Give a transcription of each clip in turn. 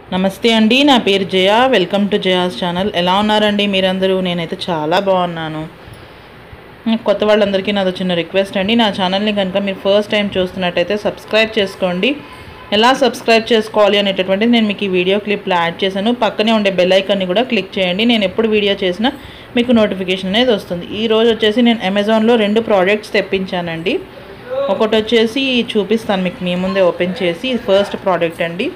నమస్తే అండి నా పేరు Jaya welcome to Jaya's channel ఎలా ఉన్నారండి మీరందరూ నేనైతే చాలా బాగున్నాను కొత్త వాళ్ళందరికీ నాది చిన్న రిక్వెస్ట్ అండి నా ఛానల్ని కనుక మీరు ఫస్ట్ టైం చూస్తున్నట్టయితే సబ్స్క్రైబ్ చేసుకోండి ఎలా సబ్స్క్రైబ్ చేసుకోవాలి అనేటటువంటిది నేను మీకు ఈ వీడియో క్లిప్లో యాడ్ చేశాను పక్కనే ఉండే బెల్ ఐకాన్ని కూడా క్లిక్ చేయండి నేను ఎప్పుడు వీడియో చేసినా మీకు నోటిఫికేషన్ అనేది వస్తుంది ఈ రోజు వచ్చేసి నేను అమెజాన్లో రెండు ప్రోడక్ట్స్ తెప్పించానండి ఒకటి వచ్చేసి చూపిస్తాను మీకు మీ ముందే ఓపెన్ చేసి ఫస్ట్ ప్రోడక్ట్ అండి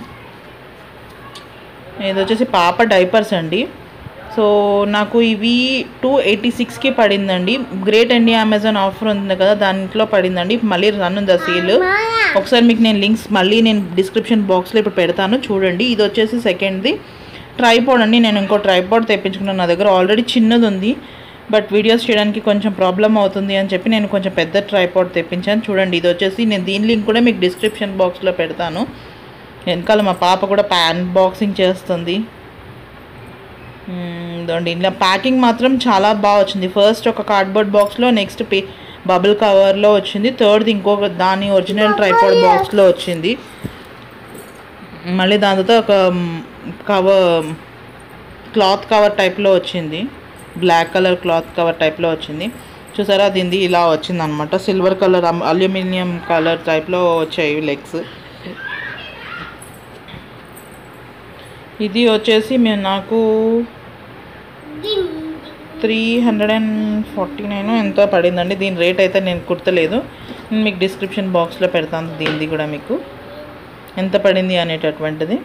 ఇది వచ్చేసి పాప డైపర్స్ అండి సో నాకు ఇవి టూ ఎయిటీ సిక్స్కి పడిందండి గ్రేట్ ఇండియా అమెజాన్ ఆఫర్ ఉంది కదా దాంట్లో పడిందండి మళ్ళీ రన్ ఉంది ఆ సేల్ ఒకసారి మీకు నేను లింక్స్ మళ్ళీ నేను డిస్క్రిప్షన్ బాక్స్లో ఇప్పుడు పెడతాను చూడండి ఇది వచ్చేసి సెకండ్ది ట్రైపాడ్ అండి నేను ఇంకో ట్రైపాడ్ తెప్పించుకున్నాను నా దగ్గర ఆల్రెడీ చిన్నది ఉంది బట్ వీడియోస్ చేయడానికి కొంచెం ప్రాబ్లం అవుతుంది అని చెప్పి నేను కొంచెం పెద్ద ట్రైపాడ్ తెప్పించాను చూడండి ఇది వచ్చేసి నేను దీని లింక్ కూడా మీకు డిస్క్రిప్షన్ బాక్స్లో పెడతాను వెనకాల మా పాప కూడా ప్యాన్ బాక్సింగ్ చేస్తుంది ఇదండి ఇలా ప్యాకింగ్ మాత్రం చాలా బాగా వచ్చింది ఫస్ట్ ఒక కార్డ్బోర్డ్ బాక్స్లో నెక్స్ట్ పే బబుల్ కవర్లో వచ్చింది థర్డ్ది ఇంకొక దాని ఒరిజినల్ ట్రైపాడ్ బాక్స్లో వచ్చింది మళ్ళీ దాని తర్వాత ఒక కవర్ క్లాత్ కవర్ టైప్లో వచ్చింది బ్లాక్ కలర్ క్లాత్ కవర్ టైప్లో వచ్చింది చూసారా దీనిది ఇలా వచ్చింది అనమాట సిల్వర్ కలర్ అల్యూమినియం కలర్ టైప్లో వచ్చాయి లెగ్స్ ఇది వచ్చేసి మేము నాకు three hundred and forty nine ఎంతో పడిందండి దీని రేట్ అయితే నేను కుర్తలేదు నేను మీకు డిస్క్రిప్షన్ బాక్స్లో పెడతాను దీనిది కూడా మీకు ఎంత పడింది అనేటటువంటిది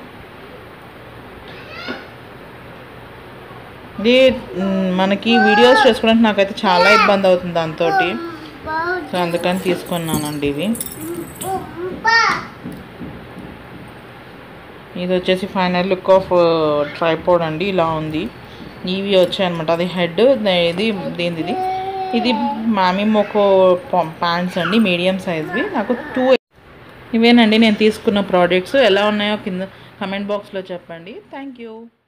ఇది మనకి వీడియోస్ చేసుకోవడానికి నాకైతే చాలా ఇబ్బంది అవుతుంది దాంతో సో అందుకని తీసుకున్నానండి ఇవి ఇది వచ్చేసి ఫైనల్ లుక్ ఆఫ్ ట్రైపోడ్ అండి ఇలా ఉంది ఇవి వచ్చాయన్నమాట అది హెడ్ ఇది దీనిది ఇది మామీ మొకో ప్యాంట్స్ అండి మీడియం సైజ్వి నాకు టూ ఇవేనండి నేను తీసుకున్న ప్రోడక్ట్స్ ఎలా ఉన్నాయో కింద కమెంట్ బాక్స్లో చెప్పండి థ్యాంక్ యూ